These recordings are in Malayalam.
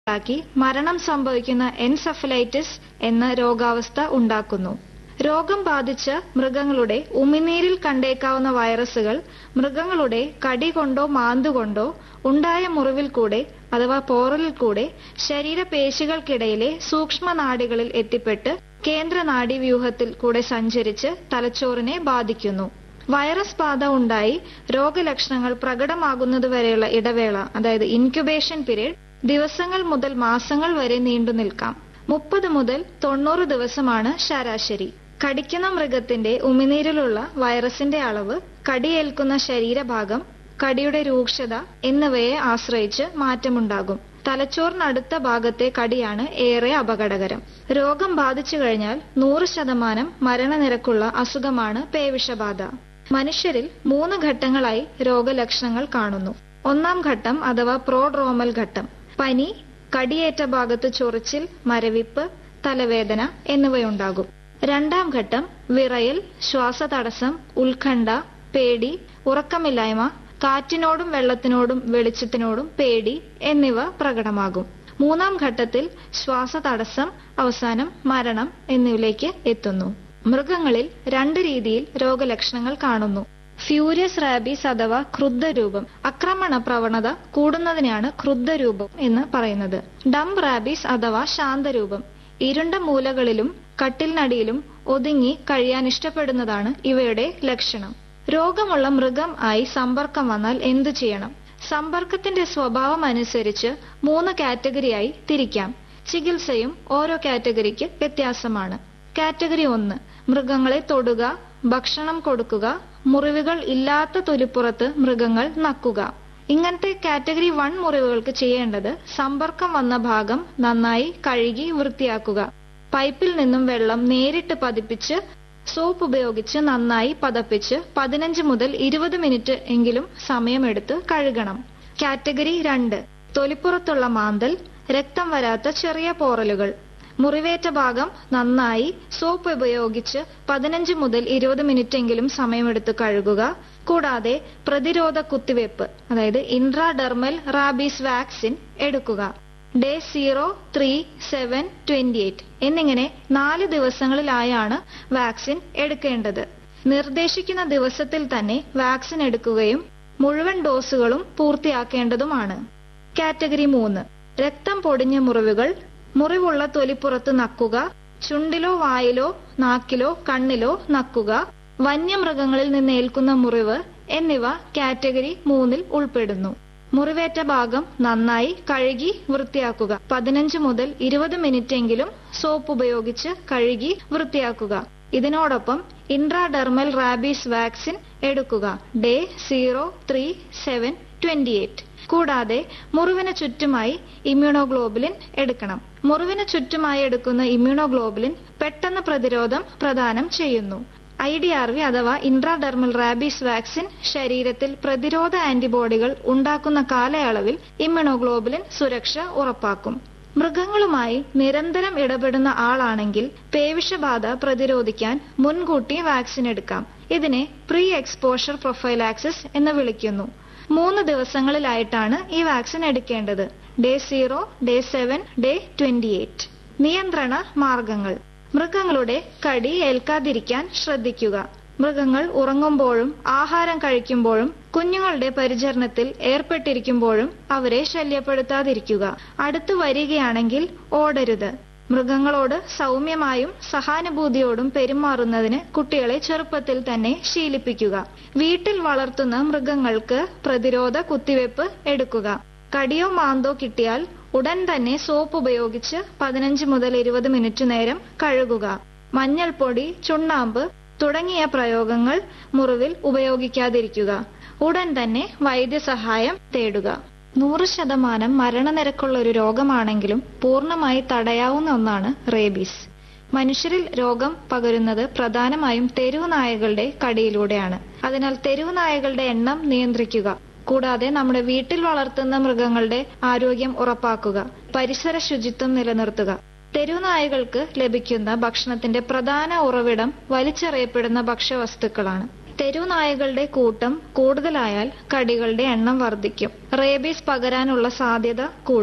ഉണ്ടാക്കി മരണം സംഭവിക്കുന്ന എൻസഫലൈറ്റിസ് എന്ന രോഗാവസ്ഥ ഉണ്ടാക്കുന്നു രോഗം ബാധിച്ച മൃഗങ്ങളുടെ ഉമിനീരിൽ കണ്ടേക്കാവുന്ന വൈറസുകൾ മൃഗങ്ങളുടെ കടി കൊണ്ടോ മാന്തുകൊണ്ടോ ഉണ്ടായ മുറിവിൽ കൂടെ അഥവാ പോറലിൽ കൂടെ ശരീരപേശികൾക്കിടയിലെ സൂക്ഷ്മനാഡികളിൽ എത്തിപ്പെട്ട് കേന്ദ്ര നാഡീവ്യൂഹത്തിൽ കൂടെ സഞ്ചരിച്ച് തലച്ചോറിനെ ബാധിക്കുന്നു വൈറസ് ബാധ ഉണ്ടായി രോഗലക്ഷണങ്ങൾ പ്രകടമാകുന്നതുവരെയുള്ള ഇടവേള അതായത് ഇൻക്യുബേഷൻ പീരീഡ് ദിവസങ്ങൾ മുതൽ മാസങ്ങൾ വരെ നീണ്ടു നിൽക്കാം മുപ്പത് മുതൽ തൊണ്ണൂറ് ദിവസമാണ് ശരാശരി കടിക്കുന്ന മൃഗത്തിന്റെ ഉമിനീരിലുള്ള വൈറസിന്റെ അളവ് കടിയേൽക്കുന്ന ശരീരഭാഗം കടിയുടെ രൂക്ഷത എന്നിവയെ ആശ്രയിച്ച് മാറ്റമുണ്ടാകും തലച്ചോറിനടുത്ത ഭാഗത്തെ കടിയാണ് ഏറെ അപകടകരം രോഗം ബാധിച്ചു കഴിഞ്ഞാൽ നൂറ് ശതമാനം മരണനിരക്കുള്ള അസുഖമാണ് പേവിഷബാധ മനുഷ്യരിൽ മൂന്ന് ഘട്ടങ്ങളായി രോഗലക്ഷണങ്ങൾ കാണുന്നു ഒന്നാം ഘട്ടം അഥവാ പ്രോഡ്രോമൽ ഘട്ടം പനി കടിയേറ്റ ഭാഗത്ത് ചൊറിച്ചിൽ മരവിപ്പ് തലവേദന എന്നിവയുണ്ടാകും രണ്ടാം ഘട്ടം വിറയൽ ശ്വാസതടസ്സം ഉത്കണ്ഠ പേടി ഉറക്കമില്ലായ്മ കാറ്റിനോടും വെള്ളത്തിനോടും വെളിച്ചത്തിനോടും പേടി എന്നിവ പ്രകടമാകും മൂന്നാം ഘട്ടത്തിൽ ശ്വാസതടസ്സം അവസാനം മരണം എന്നിവയിലേക്ക് എത്തുന്നു മൃഗങ്ങളിൽ രണ്ട് രീതിയിൽ രോഗലക്ഷണങ്ങൾ കാണുന്നു ഫ്യൂരിയസ് റാബീസ് അഥവാ ക്രുദ്ധരൂപം ആക്രമണ പ്രവണത കൂടുന്നതിനെയാണ് ക്രുദ്ധരൂപം എന്ന് പറയുന്നത് ഡംബ് റാബീസ് അഥവാ ശാന്തരൂപം ഇരുണ്ട മൂലകളിലും കട്ടിലിനടിയിലും ഒതുങ്ങി കഴിയാൻ ഇഷ്ടപ്പെടുന്നതാണ് ഇവയുടെ ലക്ഷണം രോഗമുള്ള മൃഗം ആയി സമ്പർക്കം വന്നാൽ എന്തു ചെയ്യണം സമ്പർക്കത്തിന്റെ സ്വഭാവം അനുസരിച്ച് മൂന്ന് കാറ്റഗറിയായി തിരിക്കാം ചികിത്സയും ഓരോ കാറ്റഗറിക്ക് വ്യത്യാസമാണ് കാറ്റഗറി ഒന്ന് മൃഗങ്ങളെ തൊടുക ഭക്ഷണം കൊടുക്കുക മുറിവുകൾ ഇല്ലാത്ത തൊലിപ്പുറത്ത് മൃഗങ്ങൾ നക്കുക ഇങ്ങനത്തെ കാറ്റഗറി വൺ മുറിവുകൾക്ക് ചെയ്യേണ്ടത് സമ്പർക്കം വന്ന ഭാഗം നന്നായി കഴുകി വൃത്തിയാക്കുക പൈപ്പിൽ നിന്നും വെള്ളം നേരിട്ട് പതിപ്പിച്ച് സോപ്പ് ഉപയോഗിച്ച് നന്നായി പതപ്പിച്ച് പതിനഞ്ച് മുതൽ ഇരുപത് മിനിറ്റ് എങ്കിലും സമയമെടുത്ത് കഴുകണം കാറ്റഗറി രണ്ട് തൊലിപ്പുറത്തുള്ള മാന്തൽ രക്തം വരാത്ത ചെറിയ പോറലുകൾ മുറിവേറ്റ ഭാഗം നന്നായി സോപ്പ് ഉപയോഗിച്ച് പതിനഞ്ച് മുതൽ ഇരുപത് മിനിറ്റ് എങ്കിലും സമയമെടുത്ത് കഴുകുക കൂടാതെ പ്രതിരോധ കുത്തിവയ്പ് അതായത് ഇൻട്രാഡെർമൽ റാബീസ് വാക്സിൻ എടുക്കുക day zero three seven twenty eight എന്നിങ്ങനെ നാല് ദിവസങ്ങളിലായാണ് വാക്സിൻ എടുക്കേണ്ടത് നിർദ്ദേശിക്കുന്ന ദിവസത്തിൽ തന്നെ വാക്സിൻ എടുക്കുകയും മുഴുവൻ ഡോസുകളും പൂർത്തിയാക്കേണ്ടതുമാണ് കാറ്റഗറി മൂന്ന് രക്തം പൊടിഞ്ഞ മുറിവുകൾ മുറിവുള്ള തൊലിപ്പുറത്ത് നക്കുക ചുണ്ടിലോ വായിലോ നാക്കിലോ കണ്ണിലോ നക്കുക വന്യമൃഗങ്ങളിൽ നിന്ന് ഏൽക്കുന്ന മുറിവ് എന്നിവ കാറ്റഗറി മൂന്നിൽ ഉൾപ്പെടുന്നു മുറിവേറ്റ ഭാഗം നന്നായി കഴുകി വൃത്തിയാക്കുക പതിനഞ്ച് മുതൽ ഇരുപത് മിനിറ്റ് എങ്കിലും സോപ്പ് ഉപയോഗിച്ച് കഴുകി വൃത്തിയാക്കുക ഇതിനോടൊപ്പം ഇൻട്രാഡെർമൽ റാബീസ് വാക്സിൻ എടുക്കുക day zero three seven twenty eight കൂടാതെ മുറിവിന് ചുറ്റുമായി ഇമ്മ്യൂണോഗ്ലോബുലിൻ എടുക്കണം മുറിവിന് ചുറ്റുമായി എടുക്കുന്ന ഇമ്മ്യൂണോഗ്ലോബുലിൻ പെട്ടെന്ന് പ്രതിരോധം പ്രദാനം ചെയ്യുന്നു ഐ ഡി ആർ വി അഥവാ ഇൻട്രാഡെർമൽ റാബീസ് വാക്സിൻ ശരീരത്തിൽ പ്രതിരോധ ആന്റിബോഡികൾ ഉണ്ടാക്കുന്ന കാലയളവിൽ ഇമ്മ്യൂണോഗ്ലോബുലിൻ സുരക്ഷ ഉറപ്പാക്കും മൃഗങ്ങളുമായി നിരന്തരം ഇടപെടുന്ന ആളാണെങ്കിൽ പേവിഷബാധ പ്രതിരോധിക്കാൻ മുൻകൂട്ടി വാക്സിൻ എടുക്കാം ഇതിനെ പ്രീ എക്സ്പോഷർ പ്രൊഫൈലാക്സിസ് എന്ന് വിളിക്കുന്നു മൂന്ന് ദിവസങ്ങളിലായിട്ടാണ് ഈ വാക്സിൻ എടുക്കേണ്ടത് day zero day seven day twenty eight നിയന്ത്രണ മാർഗങ്ങൾ മൃഗങ്ങളുടെ കടി ഏൽക്കാതിരിക്കാൻ ശ്രദ്ധിക്കുക മൃഗങ്ങൾ ഉറങ്ങുമ്പോഴും ആഹാരം കഴിക്കുമ്പോഴും കുഞ്ഞുങ്ങളുടെ പരിചരണത്തിൽ ഏർപ്പെട്ടിരിക്കുമ്പോഴും അവരെ ശല്യപ്പെടുത്താതിരിക്കുക അടുത്തു വരികയാണെങ്കിൽ ഓടരുത് മൃഗങ്ങളോട് സൗമ്യമായും സഹാനുഭൂതിയോടും പെരുമാറുന്നതിന് കുട്ടികളെ ചെറുപ്പത്തിൽ തന്നെ ശീലിപ്പിക്കുക വീട്ടിൽ വളർത്തുന്ന മൃഗങ്ങൾക്ക് പ്രതിരോധ കുത്തിവെപ്പ് എടുക്കുക കടിയോ മാന്തോ കിട്ടിയാൽ ഉടൻ തന്നെ സോപ്പ് ഉപയോഗിച്ച് പതിനഞ്ച് മുതൽ ഇരുപത് മിനിറ്റ് നേരം കഴുകുക മഞ്ഞൾപ്പൊടി ചുണ്ണാമ്പ് തുടങ്ങിയ പ്രയോഗങ്ങൾ മുറിവിൽ ഉപയോഗിക്കാതിരിക്കുക ഉടൻ തന്നെ വൈദ്യസഹായം തേടുക നൂറ് ശതമാനം മരണനിരക്കുള്ള ഒരു രോഗമാണെങ്കിലും പൂർണ്ണമായി തടയാവുന്ന ഒന്നാണ് റേബീസ് മനുഷ്യരിൽ രോഗം പകരുന്നത് പ്രധാനമായും തെരുവ് നായകളുടെ കടിയിലൂടെയാണ് അതിനാൽ തെരുവ് നായകളുടെ എണ്ണം നിയന്ത്രിക്കുക കൂടാതെ നമ്മുടെ വീട്ടിൽ വളർത്തുന്ന മൃഗങ്ങളുടെ ആരോഗ്യം ഉറപ്പാക്കുക പരിസര ശുചിത്വം നിലനിർത്തുക തെരുവുനായകൾക്ക് ലഭിക്കുന്ന ഭക്ഷണത്തിന്റെ പ്രധാന ഉറവിടം വലിച്ചെറിയപ്പെടുന്ന ഭക്ഷ്യവസ്തുക്കളാണ് തെരുവുനായകളുടെ കൂട്ടം കൂടുതലായാൽ കടികളുടെ എണ്ണം വർദ്ധിക്കും റേബീസ് പകരാനുള്ള സാധ്യത കൂടും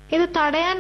ഇത് തടയാൻ